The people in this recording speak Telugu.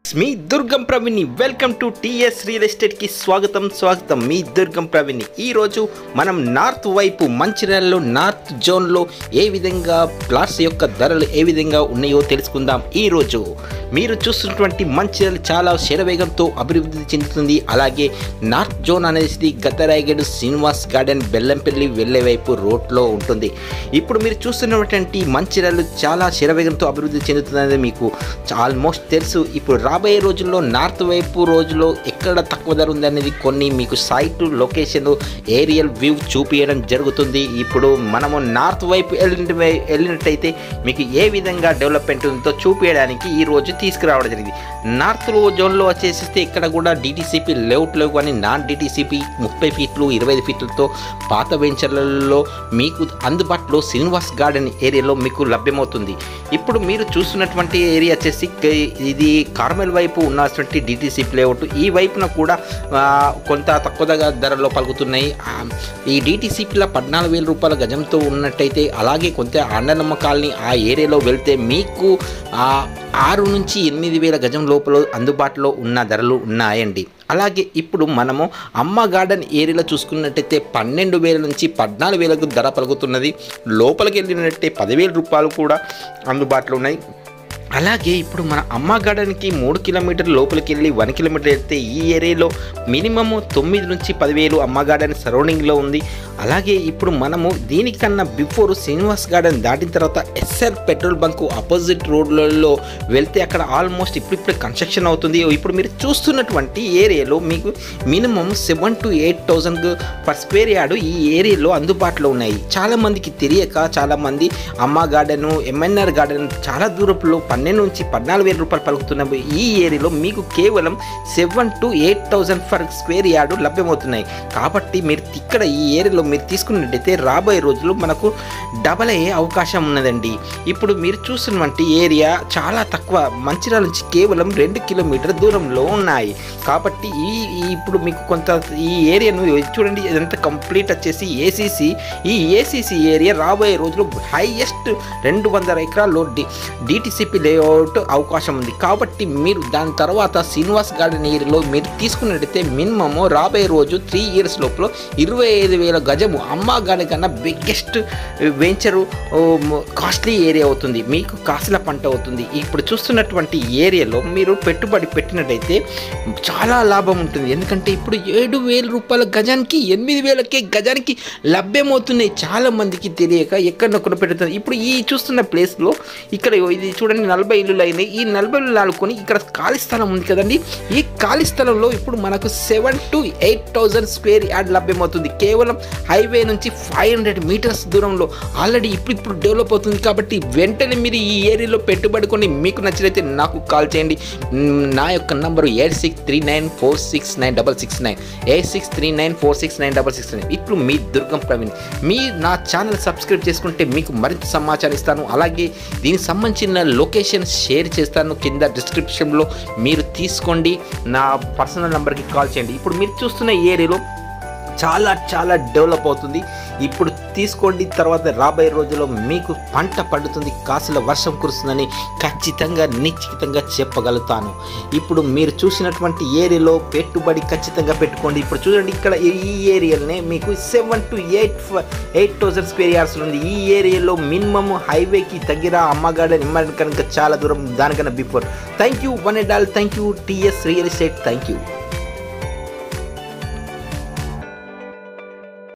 me Durgam Praveen welcome to TS real estate కి స్వాగతం స్వాగతం మీ దుర్గం ప్రవీణ్ ఈ రోజు మనం నార్త్ వైపు మంచిర్యాలలో నార్త్ జోన్లో ఏ విధంగా ప్లాట్స్ యొక్క ధరలు ఏ విధంగా ఉన్నాయో తెలుసుకుందాం ఈ రోజు మీరు చూస్తున్నటువంటి మంచిర్యాల చాలా శరవేగంతో అభివృద్ధి చెందుతుంది అలాగే నార్త్ జోన్ అనేది గద్దరాయగడ్ శ్రీనివాస్ గార్డెన్ బెల్లంపల్లి వెళ్ళే వైపు రోడ్లో ఉంటుంది ఇప్పుడు మీరు చూస్తున్నటువంటి మంచిర్యాలు చాలా శరవేగంతో అభివృద్ధి చెందుతుందనేది మీకు ఆల్మోస్ట్ తెలుసు ఇప్పుడు రాబోయే రోజుల్లో నార్త్ వైపు రోజులో ఎక్కడ తక్కువ ధర ఉంది అనేది కొన్ని మీకు సైట్ లొకేషన్ ఏరియల్ వ్యూ చూపించడం జరుగుతుంది ఇప్పుడు మనము నార్త్ వైపు వెళ్ళిన వెళ్ళినట్టయితే మీకు ఏ విధంగా డెవలప్మెంట్ ఉందో చూపించడానికి ఈ రోజు తీసుకురావడం జరిగింది నార్త్ జోన్లో వచ్చేసిస్తే ఇక్కడ కూడా డిటీసీపీ లేఅవుట్లో కానీ నాన్ డిటీసీపీ ముప్పై ఫీట్లు ఇరవై ఫీట్లతో పాత వెంచర్లలో మీకు అందుబాటులో శ్రీనివాస్ గార్డెన్ ఏరియాలో మీకు లభ్యమవుతుంది ఇప్పుడు మీరు చూస్తున్నటువంటి ఏరియా వచ్చేసి క- ఇది కార్మెల్ వైపు ఉన్నటువంటి డిటీసీ లేఅవుట్ ఈ వైపున కూడా ఆ, కొంత తక్కువ ధర- ధరలో పలుకుతున్నాయి ఆ, ఈ డిటీసీపీల పద్నాలుగు వేల రూపాయల గజంతో ఉన్నట్టయితే అలాగే కొంత అండనమ్మ కాలనీ ఆ ఏరియాలో వెళ్తే మీకు ఆ ఆరు నుంచి ఎనిమిది వేల గజం లోపల అందుబాటులో ఉన్న ధరలు ఉన్నాయండి అలాగే ఇప్పుడు మనము అమ్మ గార్డెన్ ఏరియాలో చూసుకున్నట్టయితే పన్నెండు వేల నుంచి పద్నాలుగు వేలకు ధర పలుకుతున్నది లోపలికి వెళ్ళినట్టే పదివేల రూపాయలు కూడా అందుబాటులో ఉన్నాయి అలాగే ఇప్పుడు మన అమ్మ గార్డెన్కి మూడు కిలోమీటర్ లోపలికి వెళ్ళి వన్ కిలోమీటర్ వెళ్తే ఈ ఏరియాలో మినిమమ్ తొమ్మిది నుంచి పదివేలు అమ్మ గార్డెన్ సరౌండింగ్లో ఉంది అలాగే ఇప్పుడు మనము దీనికన్నా బిఫోర్ శ్రీనివాస్ గార్డెన్ దాటిన తర్వాత ఎస్ఆర్ పెట్రోల్ బంక్ ఆపోజిట్ రోడ్లలో వెళ్తే అక్కడ ఆల్మోస్ట్ ఇప్పుడిప్పుడే కన్స్ట్రక్షన్ అవుతుంది ఇప్పుడు మీరు చూస్తున్నటువంటి ఏరియాలో మీకు minimum seven to eight thousand per square yard ఈ ఏరియాలో అందుబాటులో ఉన్నాయి చాలా మందికి తెలియక చాలా మంది అమ్మ గార్డెన్ ఎంఎన్ఆర్ గార్డెన్ చాలా దూరంలో పన్నెండు నుంచి పద్నాలుగు వేల రూపాయలు పలుకుతున్న ఈ ఏరియాలో మీకు కేవలం seven to eight thousand for square yard లభ్యమవుతున్నాయి కాబట్టి మీరు ఇక్కడ ఈ ఏరియాలో మీరు తీసుకున్నట్టయితే రాబోయే రోజుల్లో మనకు డబల్ అయ్యే అవకాశం ఉన్నదండి ఇప్పుడు మీరు చూస్తున్నటువంటి ఏరియా చాలా తక్కువ మంచిర్యాల నుంచి కేవలం రెండు కిలోమీటర్ దూరంలో ఉన్నాయి కాబట్టి ఈ ఈ ఇప్పుడు మీకు కొంత ఈ ఏరియాను చూడండి ఇదంతా కంప్లీట్ వచ్చేసి ఏసీసీ ఈ ఏసీసీ ఏరియా రాబోయే రోజుల్లో హైయెస్ట్ రెండు వందల ఎకరాల్లో డి డిటిసిపి లేఅవుట్ అవకాశం ఉంది కాబట్టి మీరు దాని తర్వాత శ్రీనివాస్ గార్డెన్ ఏరియాలో మీరు తీసుకున్నట్టయితే మినిమమ్ రాబోయే రోజు త్రీ ఇయర్స్ లోపల ఇరవై ఐదు వేల గజము అమ్మా గార్డెన్ కన్నా బిగ్గెస్ట్ వెంచరు కాస్ట్లీ ఏరియా అవుతుంది మీకు కాసుల పంట అవుతుంది ఇప్పుడు చూస్తున్నటువంటి ఏరియాలో మీరు పెట్టుబడి పెట్టినట్టయితే చాలా లాభం ఉంటుంది ఎందుకంటే ఇప్పుడు ఏడు వేల రూపాయల గజానికి ఎనిమిది వేలకే గజానికి లభ్యమవుతున్నాయి చాలా మందికి తెలియక ఎక్కడనొక్కడ పెడుతుంది ఇప్పుడు ఈ చూస్తున్న ప్లేస్లో ఇక్కడ ఇది చూడండి నలభై ఇల్లులు అయినాయి ఈ నలభై ఇల్లు ఆడుకొని ఇక్కడ ఖాళీ స్థలం ఉంది కదండి ఈ ఖాళీ స్థలంలో ఇప్పుడు మనకు seven to eight thousand square yard లభ్యమవుతుంది కేవలం హైవే నుంచి ఫైవ్ హండ్రెడ్ మీటర్స్ దూరంలో ఆల్రెడీ ఇప్పుడు ఇప్పుడు డెవలప్ అవుతుంది కాబట్టి వెంటనే మీరు ఈ ఏరియాలో పెట్టుబడి కొని మీకు నచ్చినైతే నాకు కాల్ చేయండి మ్, నా యొక్క నంబరు eight six three nine four six nine double six nine eight six three nine four six nine double six nine ఇప్పుడు మీ దుర్గం ప్రవీణ్ మీ నా ఛానల్ సబ్స్క్రైబ్ చేసుకుంటే మీకు మరింత సమాచారం ఇస్తాను అలాగే దీనికి సంబంధించిన లొకేషన్ షేర్ చేస్తాను కింద డిస్క్రిప్షన్లో మీరు తీసుకోండి నా పర్సనల్ నెంబర్కి కాల్ చేయండి ఇప్పుడు మీరు చూస్తున్న ఏరియాలో చాలా చాలా డెవలప్ అవుతుంది ఇప్పుడు తీసుకోండి తర్వాత రాబోయే రోజుల్లో మీకు పంట పండుతుంది కాసుల వర్షం కురుస్తుందని ఖచ్చితంగా నిశ్చితంగా చెప్పగలుగుతాను ఇప్పుడు మీరు చూసినటువంటి ఏరియాలో పెట్టుబడి ఖచ్చితంగా పెట్టుకోండి ఇప్పుడు చూడండి ఇక్కడ ఈ ఏరియాలోనే మీకు seven to eight eight thousand square yards ఉంది ఈ ఏరియాలో మినిమమ్ హైవేకి దగ్గర అమ్మగాడ నిమ్మడి కనుక చాలా దూరం దానికన్నా before thank you one and all thank you TS real estate thank you